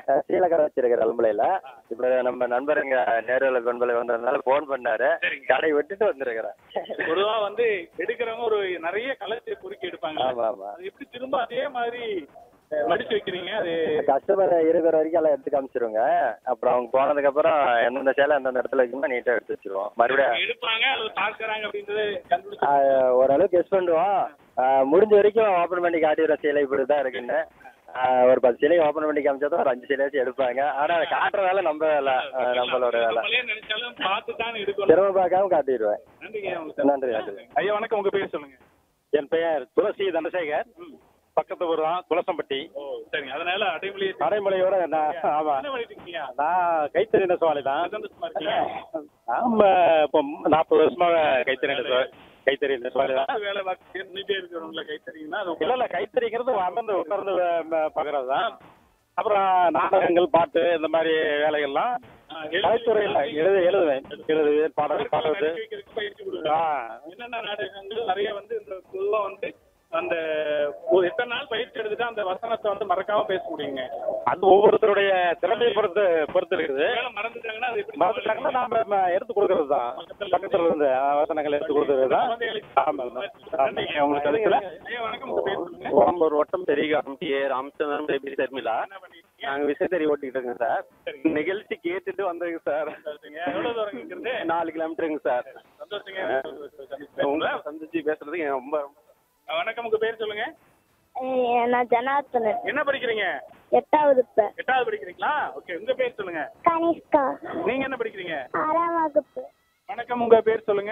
அஹ் சீலக்கடை வச்சிருக்கிற அலும்பலையில இப்ப நம்ம நண்பருங்க நேரில் கொன்பலை வந்ததுனால போன் பண்ணாரு கடை விட்டுட்டு வந்திருக்கிறேன் பொதுவா வந்து எடுக்கிறவங்க ஒரு நிறைய கலத்தை பொறுக்கி எடுப்பாங்க ஆமா ஆமா அது எப்படி திரும்ப அதே மாதிரி அஹ், மடிச்சு வைக்கிறீங்க அது கஸ்டமர் இருக்கிற வரைக்கும் எல்லாம் எடுத்து காமிச்சிருவோங்க அப்புறம் அவங்க போனதுக்கு அப்புறம் எந்தெந்த சேலை எந்தெந்த இடத்துல வைக்கணுமோ நீட்டா எடுத்து வச்சிருவோம் மறுபடியும் எடுப்பாங்க அது பார்க்கறாங்க அப்படின்றது கண்டுபிடிச்சு ஆஹ் ஓரளவுக்கு கெஸ் பண்ணுவோம் ஆஹ் முடிஞ்ச வரைக்கும் ஓப்பன் பண்ணி காட்டிடுற சேலை இப்படி தான் இருக்குன்னு ஆஹ் ஒரு பத்து சிலையை ஓப்பன் பண்ணி காமிச்சா ஒரு அஞ்சு சிலையாச்சும் எடுப்பாங்க ஆனா அதை காட்டுற வேலை நம்ம வேலை ஆஹ் நம்மளோட வேலை நம்மளே நினைச்சாலும் பார்த்து தான் எடுக்கணும் சிரம பார்க்காம காட்டிடுவேன் நன்றிங்க உங்களுக்கு. நன்றி நன்றி ஐயா வணக்கம் உங்க பேர் சொல்லுங்க என் பெயர் துளசி தண்டசேகர் பக்கத்து ஊர் தான் துளசம்பட்டி ஓ சரிங்க அதனால அடைமொழி நடைமுறையோட நான் ஆமா என்ன பண்ணிட்டு இருக்கீங்க நான் கைத்தறி நெசவாளி தான் சந்தோஷமா இருக்கீங்க ஆமா இப்போ நாற்பது வருஷமாக கைத்தறி நெசவா கைத்தறி நெசவாளி தான் வேலை பார்த்து இருந்துட்டே இருக்கிறவங்கள கை தெரியுங்கன்னா அது இல்ல இல்ல கைத்தறிங்கிறது அமர்ந்து உட்கார்ந்து பார்க்கறது தான் அப்புறம் நாடகங்கள் பாட்டு இந்த மாதிரி வேலைகள்லாம் கலைத்துறையில் எழுது எழுதுவேன் எழுதுவேன் பாடல் பாடுறது பயிற்சி கொடுக்குறோம் ஆ என்னென்ன நாடகங்கள் நிறைய வந்து இந்த பொதுவா வந்து அந்த ஒரு எத்தனை நாள் பயிற்சி எடுத்துட்டா அந்த வசனத்தை வந்து மறக்காம பேச முடியுங்க அது ஒவ்வொருத்தருடைய திறமையை பொறுத்து பொறுத்து இருக்குது ஒருவேளை மறந்துட்டாங்கன்னா அது எப்படி மறந்துட்டாங்கன்னா நாம ம, எடுத்து கொடுக்கறது தான் பக்கத்துல இருந்து அஹ், வசனங்கள் எடுத்து கொடுக்கறது தான் ஆமா நன்றிங்க. உங்களுக்கு அதுக்குல ஐயா, வணக்கம் உங்க பேர் சொல்லுங்க ஒரு வட்டம் பெரிய கமிட்டியே ராமச்சந்திரன் பேபி தர்மிலா என்ன பண்ணிருக்கீங்க நாங்க விசைத்தறி ஓட்டிட்டு இருக்கோங்க சார் சரிங்க. நிகழ்ச்சி கேட்டுட்டு வந்தேங்க சார் சந்தோஷங்க. எவ்வளவு தூரம் இங்கிருந்து நாலு கிலோமீட்டருங்க சார் சந்தோஷங்க உங்களை சந்திச்சு பேசுறதுக்கு எனக்கு ரொம்ப வணக்கம் உங்க பேர் சொல்லுங்க அஹ் நான் ஜனார்த்தனன் என்ன படிக்கிறீங்க எட்டாவது இப்ப எட்டாவது படிக்கிறீங்களா ஓகே உங்க பேர் சொல்லுங்க கனிஷ்கா நீங்க என்ன படிக்கிறீங்க ஆறாம் வகுப்பு வணக்கம் உங்க பேர் சொல்லுங்க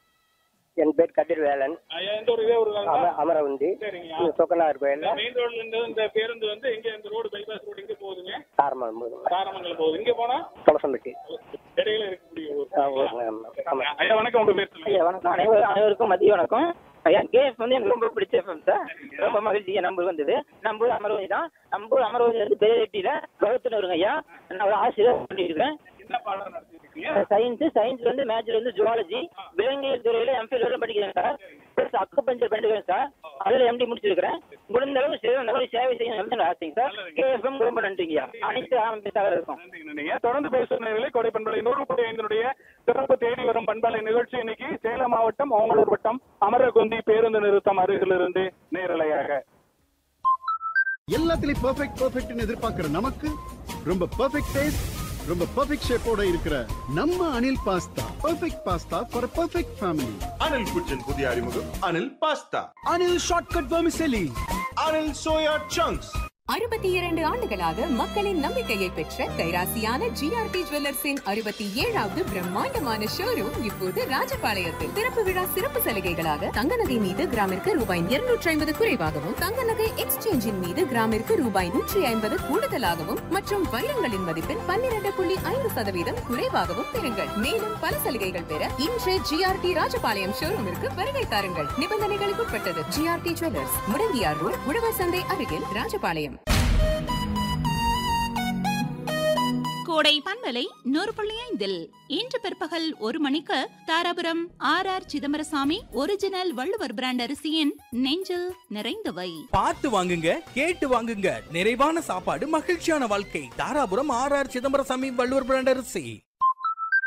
என் பேர் கதிர்வேலன் ஐயா, எந்த ஒரு இதே ஒரு அம அமரவுந்தி சரிங்க சொக்கனார் கோயில் மெயின் ரோட்ல இருந்து இந்த பேருந்து வந்து எங்க இந்த ரோடு பைபாஸ் ரோடு எங்க போகுதுங்க காரமலம் தாரமங்கலம் போகுது இங்க போனா துளசம்பட்டி இடையில இருக்கக்கூடிய ஊர் ஆ, ஊருங்க, ஆமா. ஐயா வணக்கம் உங்க பேர் சொல்லுங்க ஐயா வணக்கம் அனைவரும் அனைவருக்கும் மதிய வணக்கம் ஐயா கேஎஃப் வந்து எனக்கு ரொம்ப பிடிச்ச எஃப்எம் சார் ரொம்ப மகிழ்ச்சி நம்பர் வந்தது நம்பர் அமர்வதி தான் நம்பர் அமர்வதி வந்து பெரியட்டியில கௌத்தன் வருங்க ஐயா நான் ஒரு ஆசிரியர் பண்ணிட்டு இருக்கேன் என்ன பாடம் நடத்திட்டு இருக்கீங்க சயின்ஸ் சயின்ஸ் வந்து மேஜர் வந்து ஜுவாலஜி விலங்கியல் துறையில எம்ஃபில் வரை படிக்கிறேன் சார் ப்ளஸ் அக்குபஞ்சர் பண்ணிருக்கேன் சார் அதில் எம்டி முடிச்சிருக்கிறேன் முடிந்த அளவு சிறந்த அளவு சேவை செய்யணும் ஆசைங்க சார் கேஎஃப்எம் ரொம்ப நன்றிங்கய்யா அனைத்து ஆரம்பித்தாக இருக்கும் நன்றி நன்றிங்க தொடர்ந்து பேசுகிறவர்களே கோடை பண்பலை நூறு புள்ளி ஐந்தினுடைய சிறப்பு தேடி வரும் பண்பலை நிகழ்ச்சி இன்னைக்கு சேலம் மாவட்டம் ஓங்கலூர் வட்டம் அமரகுந்தி பேருந்து நிறுத்தம் அருகிலிருந்து நேரலையாக எல்லாத்துலயும் பெர்ஃபெக்ட் பெர்ஃபெக்ட்னு எதிர்பார்க்கிற நமக்கு ரொம்ப பெர்ஃபெக்ட் டேஸ்ட் ரொம்ப பெர்ஃபெக்ட் ஷேப்போட இருக்கிற நம்ம Anil pasta perfect pasta for perfect family Anil kitchen புதிய அறிமுகம் Anil pasta Anil shortcut vermicelli Anil soya chunks அறுபத்தி இரண்டு ஆண்டுகளாக மக்களின் நம்பிக்கையை பெற்ற கைராசியான ஜிஆர்டி ஜுவல்லர்ஸின் அறுபத்தி ஏழாவது பிரம்மாண்டமான ஷோரூம் இப்போது ராஜபாளையத்தில் திறப்பு விழா சிறப்பு சலுகைகளாக தங்க நகை மீது கிராமிற்கு ரூபாய் இருநூற்றி ஐம்பது குறைவாகவும் தங்க நகை எக்ஸ்சேஞ்சின் மீது கிராமிற்கு ரூபாய் நூற்றி ஐம்பது கூடுதலாகவும் மற்றும் வைரங்களின் மதிப்பில் பன்னிரண்டு புள்ளி ஐந்து சதவீதம் குறைவாகவும் பெறுங்கள் மேலும் பல சலுகைகள் பெற இன்று ஜிஆர்டி ராஜபாளையம் ஷோரூமிற்கு வருகை தாருங்கள் நிபந்தனைகளுக்கு உட்பட்டது ஜிஆர்டி ஜுவல்லர்ஸ் முடங்கியார் ரோட் உழவர் சந்தை அருகில் ராஜபாளையம் கோடை பண்பலை நூறு புள்ளி ஐந்தில் இன்று பிற்பகல் ஒரு மணிக்கு Dharapuram R R Chidambaraswami original Valluvar brand அரிசியின் நெஞ்சில் நிறைந்தவை பார்த்து வாங்குங்க கேட்டு வாங்குங்க நிறைவான சாப்பாடு மகிழ்ச்சியான வாழ்க்கை Dharapuram R R Chidambaraswami Valluvar brand அரிசி